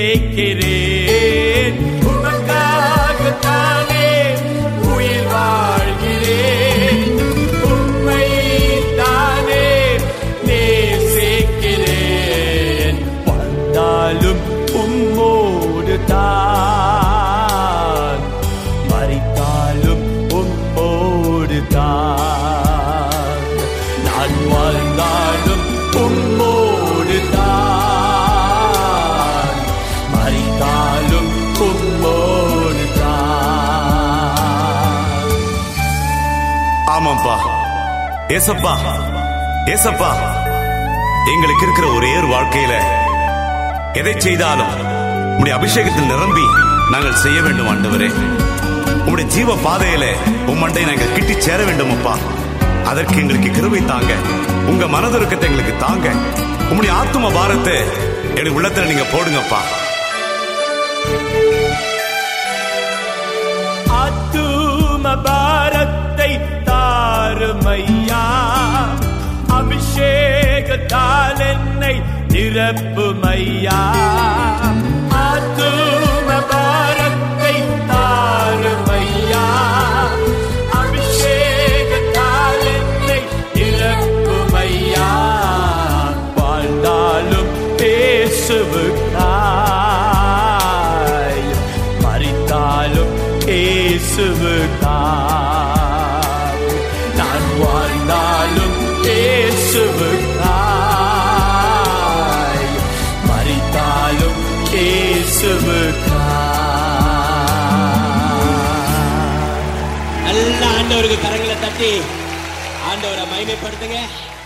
நேசிக்கிறேன் உமக்காகத்தானே உயிர் வாழ்கிறேன் உம்மை தானே நேசிக்கிறேன் வந்தாலும் உம்மோடு தான் மறித்தாலும் உம்மோடு தான் நான் வாழ்ந்தாலும் உம்மோடு தான் மறித்தாலும் உம்மோடு தான் ஆமாப்பா ஏசப்பா ஏசப்பா எங்களுக்கு இருக்கிற ஒரே ஒரு வாழ்க்கையில எதை செய்தாலும் உம்முடைய அபிஷேகத்தில் நிரம்பி நாங்கள் செய்ய வேண்டும் ஆண்டவரே உம்முடைய ஜீவ பாதையில உம்மண்டை நாங்கள் கிட்டி சேர வேண்டும் அப்பா அதற்கு எங்களுக்கு கிருபை தாங்க உங்க மனதுருக்கத்தை எங்களுக்கு தாங்க உம்முடைய ஆத்தும பாரத்தை எங்களுக்கு உள்ளத்துல நீங்க போடுங்கப்பா ஆத்தும பாரத்தை தாருமையா அபிஷேகத்தால் என்னை நிரப்புமையா ஆத்தும பாரத்தை தாருமையா அபிஷேகத்தால் என்னை நிரப்புமையா வாழ்ந்தாலும் பேசுவுக்காய் மறித்தாலும் பேசுவுக்காய் நான் வாழ்ந்தாலும் பேசுவுக்காய் மறித்தாலும் பேசுவுக்காய் நல்ல ஆண்டவருக்கு கரங்களை தட்டி ஆண்டவரை மகிமைப்படுத்துங்க